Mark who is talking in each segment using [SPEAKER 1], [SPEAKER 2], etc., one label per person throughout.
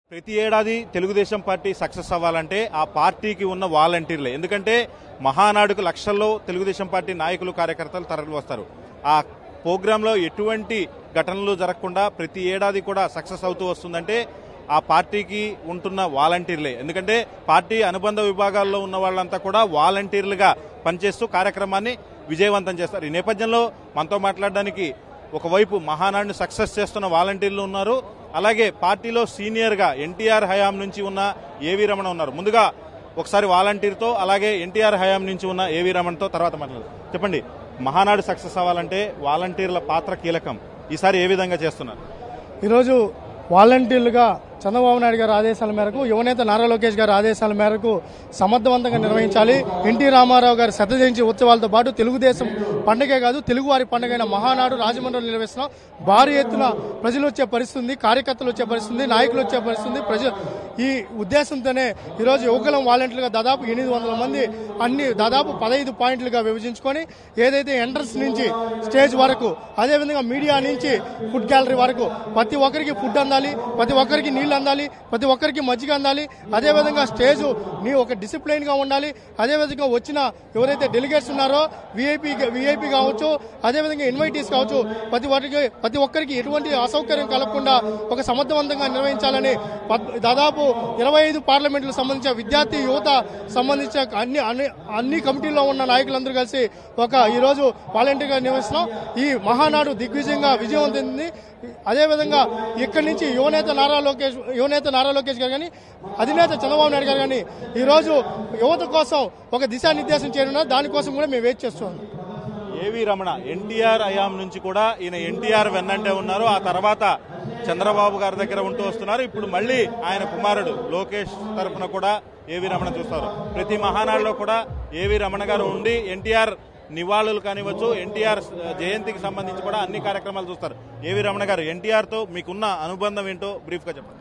[SPEAKER 1] ప్రతి ఏడాది Telugu Desam party success అవ్వాలంటే ఆ పార్టీకి ఉన్న వాలంటీర్లే ఎందుకంటే మహానాడుకు లక్షల్లో తెలుగుదేశం పార్టీ నాయకులు కార్యకర్తలు తరలి వస్తారు ఆ ప్రోగ్రాంలో ఎటువంటి ఘటనలు జరగకుండా ప్రతి ఏడాది కూడా సక్సెస్ అవుతూ వస్తుందంటే ఆ పార్టీకి ఉంటున్న వాలంటీర్లే ఎందుకంటే పార్టీ అనుబంధ విభాగాల్లో ఉన్న వాళ్ళంతా కూడా వాలంటీర్లుగా పనిచేస్తూ కార్యక్రమాన్ని విజయవంతం చేస్తారు ఈ నేపథ్యంలో మనతో మాట్లాడడానికి ఒకవైపు మహానాడుని సక్సెస్ చేస్తున్న వాలంటీర్లు ఉన్నారు అలాగే పార్టీలో సీనియర్ గా ఎన్టీఆర్ హయాం నుంచి ఉన్న ఏవి రమణ ఉన్నారు ముందుగా ఒకసారి వాలంటీర్తో అలాగే ఎన్టీఆర్ హయాం నుంచి ఉన్న ఏవి రమణతో తర్వాత మాట్లాడదాం చెప్పండి మహానాడు సక్సెస్ అవ్వాలంటే వాలంటీర్ల పాత్ర కీలకం ఈసారి ఏ విధంగా చేస్తున్నారు
[SPEAKER 2] ఈరోజు వాలంటీర్లుగా చంద్రబాబు నాయుడు గారి ఆదేశాల మేరకు యువనేత నారా లోకేష్ గారి ఆదేశాల మేరకు సమర్థవంతంగా నిర్వహించాలి ఎన్టీ రామారావు గారి శత జయంతి ఉత్సవాలతో పాటు తెలుగుదేశం పండుగే కాదు తెలుగువారి పండుగైన మహానాడు రాజమండ్రిలో నిర్వహిస్తున్నాం భారీ ఎత్తున ప్రజలు వచ్చే పరిస్థితి ఉంది కార్యకర్తలు వచ్చే పరిస్థితి ఉంది నాయకులు వచ్చే పరిస్థితి ఉంది ప్రజ ఈ ఉద్దేశంతోనే ఈరోజు యువకులం వాలంటీర్లుగా దాదాపు ఎనిమిది వందల మంది అన్ని దాదాపు పదహైదు పాయింట్లుగా విభజించుకొని ఏదైతే ఎంట్రన్స్ నుంచి స్టేజ్ వరకు అదేవిధంగా మీడియా నుంచి ఫుడ్ గ్యాలరీ వరకు ప్రతి ఒక్కరికి ఫుడ్ అందాలి ప్రతి ఒక్కరికి నీళ్లు అందాలి ప్రతి ఒక్కరికి మజ్జిగ అందాలి అదేవిధంగా స్టేజ్ నీ ఒక డిసిప్లైన్ గా ఉండాలి అదేవిధంగా వచ్చిన ఎవరైతే డెలిగేట్స్ ఉన్నారో విఐపి విఐపి కావచ్చు అదేవిధంగా ఇన్వైటీస్ కావచ్చు ప్రతి ఒక్కరికి ప్రతి ఒక్కరికి ఎటువంటి అసౌకర్యం కలగకుండా ఒక సమర్థవంతంగా నిర్వహించాలని పద్- దాదాపు ఇరవై ఐదు పార్లమెంట్లకు సంబంధించిన విద్యార్థి యువత సంబంధించిన అన్ని అన్ని అన్ని కమిటీల్లో ఉన్న నాయకులందరూ కలిసి ఒక ఈ రోజు వాలంటీర్గా నిర్వహిస్తున్నాం ఈ మహానాడు దిగ్విజయంగా విజయవంతమైంది అదేవిధంగా ఇక్కడి నుంచి యువనేత నారా లోకేష్ యువనేత నారా లోకేష్ గారు కానీ అధినేత చంద్రబాబు నాయుడు గారు కానీ ఈ రోజు యువత కోసం ఒక దిశానిర్దేశం చేయనున్నారు దానికోసం కూడా మేము వెయిట్ చేస్తున్నాం
[SPEAKER 1] ఏవి రమణ ఎన్టీఆర్ హయాం నుంచి కూడా ఈయన ఎన్టీఆర్ వెన్నంటే ఉన్నారు ఆ తర్వాత చంద్రబాబు గారి దగ్గర ఉంటూ వస్తున్నారు ఇప్పుడు మళ్ళీ ఆయన కుమారుడు లోకేష్ తరఫున కూడా ఏవి రమణ చూస్తారు ప్రతి మహానాడులో కూడా ఏవి రమణ గారు ఉండి ఎన్టీఆర్ నివాళులు కానివచ్చు ఎన్టీఆర్ జయంతికి సంబంధించి కూడా అన్ని కార్యక్రమాలు చూస్తారు ఏవి రమణ గారు ఎన్టీఆర్ తో మీకున్న అనుబంధం ఏంటో బ్రీఫ్ గా చెప్పండి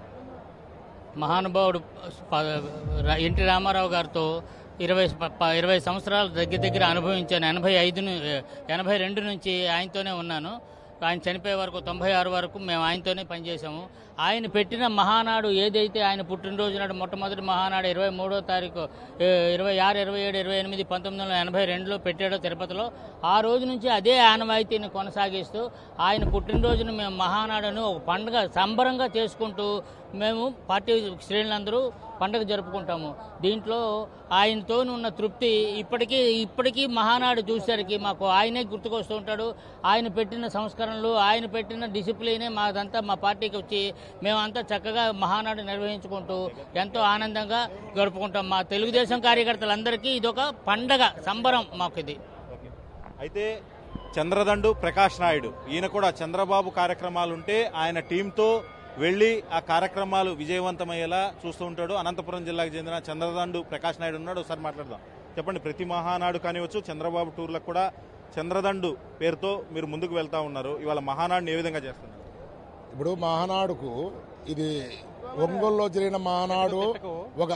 [SPEAKER 3] మహానుభావుడు ప- రా- ఎన్టీ రామారావు గారితో ఇరవై ప- ప- ఇరవై సంవత్సరాలు దగ్గర దగ్గర అనుభవించాను ఎనభై ఐదు ను- ఎనభై రెండు నుంచి ఆయనతోనే ఉన్నాను ఆయన చనిపోయే వరకు తొంభై ఆరు వరకు మేము ఆయనతోనే పనిచేసాము ఆయన పెట్టిన మహానాడు ఏదైతే ఆయన పుట్టినరోజు నాడు మొట్టమొదటి మహానాడు ఇరవై మూడో తారీఖు ఏ, ఇరవై ఆరు ఇరవై ఏడు ఇరవై ఎనిమిది పంతొమ్మిది వందల ఎనభై రెండులో పెట్టాడో తిరుపతిలో ఆ రోజు నుంచి అదే ఆనవాయితీని కొనసాగిస్తూ ఆయన పుట్టినరోజును మేము మహానాడును ఒక పండుగ సంబరంగా చేసుకుంటూ మేము పార్టీ శ్రేణులందరూ పండుగ జరుపుకుంటాము దీంట్లో ఆయనతో ఉన్న తృప్తి ఇప్పటికీ ఇప్పటికీ మహానాడు చూసేసరికి మాకు ఆయనే గుర్తుకొస్తూ ఉంటాడు ఆయన పెట్టిన సంస్కరణలు ఆయన పెట్టిన డిసిప్లినే మాదంతా మా పార్టీకి వచ్చి మేమంతా చక్కగా మహానాడు నిర్వహించుకుంటూ ఎంతో ఆనందంగా గడుపుకుంటాం మా తెలుగుదేశం కార్యకర్తలందరికీ ఇదొక పండగ సంబరం మాకు ఇది
[SPEAKER 1] అయితే చంద్రదండు ప్రకాష్ నాయుడు ఈయన కూడా చంద్రబాబు కార్యక్రమాలు ఉంటే ఆయన టీంతో వెళ్లి ఆ కార్యక్రమాలు విజయవంతమయ్యేలా చూస్తూ ఉంటాడు అనంతపురం జిల్లాకు చెందిన చంద్రదండు ప్రకాష్ నాయుడు ఉన్నాడు ఒకసారి మాట్లాడదాం చెప్పండి ప్రతి మహానాడు కానివచ్చు చంద్రబాబు టూర్లకు కూడా చంద్రదండు పేరుతో మీరు ముందుకు వెళ్తా ఉన్నారు ఇవాళ మహానాడుని ఏ విధంగా చేస్తున్నారు
[SPEAKER 4] ఇప్పుడు మహానాడుకు ఇది ఒంగోలులో జరిగిన మహానాడు ఒక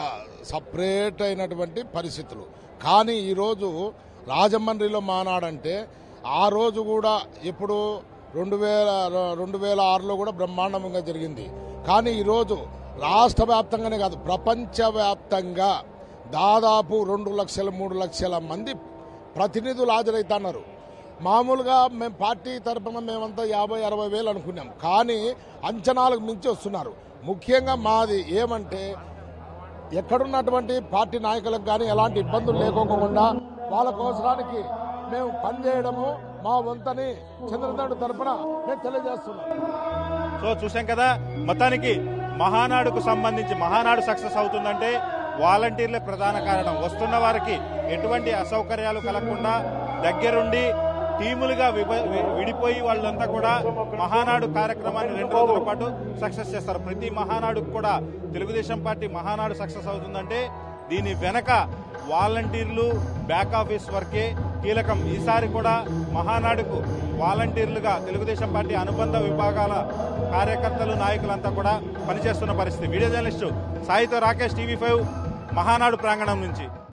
[SPEAKER 4] సపరేట్ అయినటువంటి పరిస్థితులు కానీ ఈరోజు రాజమండ్రిలో మహానాడు అంటే ఆ రోజు కూడా ఇప్పుడు రెండు వేల రెండు వేల ఆరులో కూడా బ్రహ్మాండంగా జరిగింది కానీ ఈరోజు రాష్ట్ర వ్యాప్తంగానే కాదు ప్రపంచవ్యాప్తంగా దాదాపు రెండు లక్షల మూడు లక్షల మంది ప్రతినిధులు హాజరవుతున్నారు మామూలుగా మేము పార్టీ తరఫున మేమంతా యాభై అరవై వేలు అనుకున్నాం కానీ అంచనాలకు మించి వస్తున్నారు ముఖ్యంగా మాది ఏమంటే ఎక్కడున్నటువంటి పార్టీ నాయకులకు కానీ ఎలాంటి ఇబ్బందులు లేకోకుండా వాళ్ళ కోసడానికి మేము పనిచేయడము మా వంతని చంద్రనాడు తరఫున మేము తెలియజేస్తున్నాం
[SPEAKER 1] సో చూసాం కదా మొత్తానికి మహానాడుకు సంబంధించి మహానాడు సక్సెస్ అవుతుందంటే వాలంటీర్లే ప్రధాన కారణం వస్తున్న వారికి ఎటువంటి అసౌకర్యాలు కలగకుండా దగ్గరుండి టీములుగా విభ- వి- విడిపోయి వాళ్ళంతా కూడా మహానాడు కార్యక్రమాన్ని రెండు రోజుల పాటు సక్సెస్ చేస్తారు ప్రతి మహానాడుకు కూడా తెలుగుదేశం పార్టీ మహానాడు సక్సెస్ అవుతుందంటే దీని వెనక వాలంటీర్లు బ్యాక్ ఆఫీస్ వర్కే కీలకం ఈసారి కూడా మహానాడుకు వాలంటీర్లుగా తెలుగుదేశం పార్టీ అనుబంధ విభాగాల కార్యకర్తలు నాయకులంతా కూడా పనిచేస్తున్న పరిస్థితి వీడియో జర్నలిస్టు సాయితో రాకేష్ టీవీ ఫైవ్ మహానాడు ప్రాంగణం నుంచి